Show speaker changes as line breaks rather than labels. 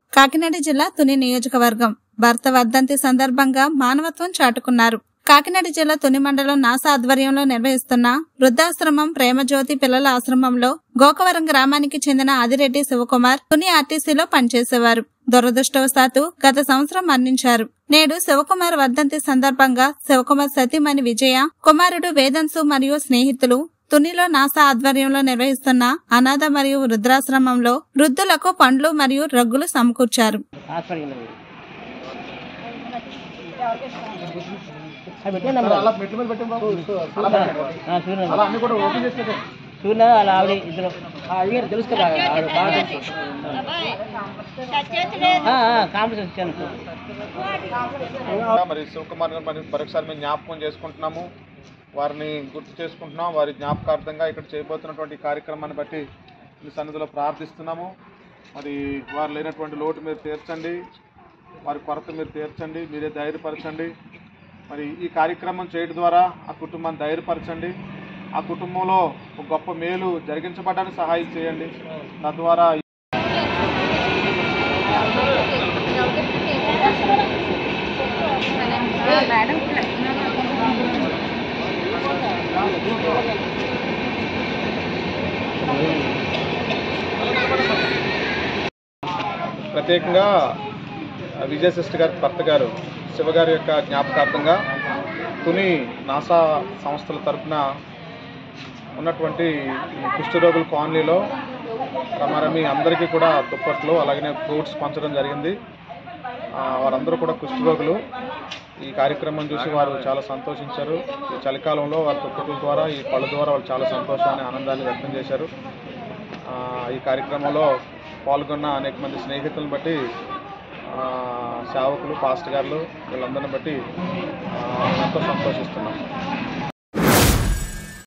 కాకినాడ జిల్లా తుని నియోజకవర్గం భర్త వర్ధంతి సందర్భంగా మానవత్వం చాటుకున్నారు కాకినాడ జిల్లా తుని మండలం నాస ఆధ్వర్యంలో నిర్వహిస్తున్న వృద్ధాశ్రమం ప్రేమజ్యోతి పిల్లల ఆశ్రమంలో గోకవరం గ్రామానికి చెందిన ఆదిరెడ్డి శివకుమార్ తుని ఆర్టీసీలో పనిచేసేవారు దురదృష్టవశాత్తు గత సంవత్సరం మరణించారు నేడు శివకుమార్ వర్ధంతి సందర్భంగా శివకుమార్ సతీమణి విజయ కుమారుడు వేదన్సు మరియు స్నేహితులు తునిలో నాసా ఆధ్వర్యంలో నిర్వహిస్తున్న అనాథ మరియు వృద్ధాశ్రమంలో వృద్ధులకు పండ్లు మరియు రగ్గులు సమకూర్చారు
హాస్పిటల్ అవి పెట్టండి అమ్మ.
అలా మెట్ల మీద పెట్టండి బాబు అలా పెట్టండి.
ఆ, చూడండి
అలా అన్ని కూడా ఓపెన్ చేసి పెట్టండి
చూడండి వాళ్ళ ఆవిడ ఇద్దరు ఆ అడిగారు తెలుసు కదా ఆవిడ బాగా తెలుసు కాంపిటీషన్ వచ్చాను
మరి శివకుమార్ గారు మరి మరొకసారి మేము జ్ఞాపకం చేసుకుంటున్నాము వారిని గుర్తు చేసుకుంటున్నాం వారి జ్ఞాపకార్థంగా ఇక్కడ చేయబోతున్నటువంటి ఈ కార్యక్రమాన్ని బట్టి మీ సన్నిధిలో ప్రార్థిస్తున్నాము మరి వారు లేనటువంటి లోటు మీరు తీర్చండి వారి కొరత మీరు తీర్చండి మీరే ధైర్యపరచండి మరి ఈ కార్యక్రమం చేయడం ద్వారా ఆ కుటుంబాన్ని ధైర్యపరచండి ఆ కుటుంబంలో ఒక గొప్ప మేలు జరిగించబడడానికి సహాయం చేయండి తద్వారా ప్రత్యేకంగా విజయ సిస్టర్ గారి భర్త గారు శివగారి యొక్క జ్ఞాపకార్థంగా తుని నాసా సంస్థల తరపున ఉన్నటువంటి ఈ కుష్ఠరోగుల కాలనీలో రమారమి అందరికీ కూడా దుప్పట్లు అలాగనే ఫ్రూట్స్ పంచడం జరిగింది ఆ, వారందరూ కూడా కుష్ఠరోగులు ఈ కార్యక్రమం చూసి వారు చాలా సంతోషించారు ఈ చలికాలంలో వారి దుప్పట్ల ద్వారా ఈ పళ్ళ ద్వారా వాళ్ళు చాలా సంతోషాన్ని ఆనందాన్ని వ్యక్తం చేశారు ఆ, ఈ కార్యక్రమంలో పాల్గొన్న అనేక మంది స్నేహితులను బట్టి ఆ, సేవకులు పాస్టర్ గారులు వీళ్ళందరిని బట్టి ఆ, ఎంతో సంతోషిస్తున్నాం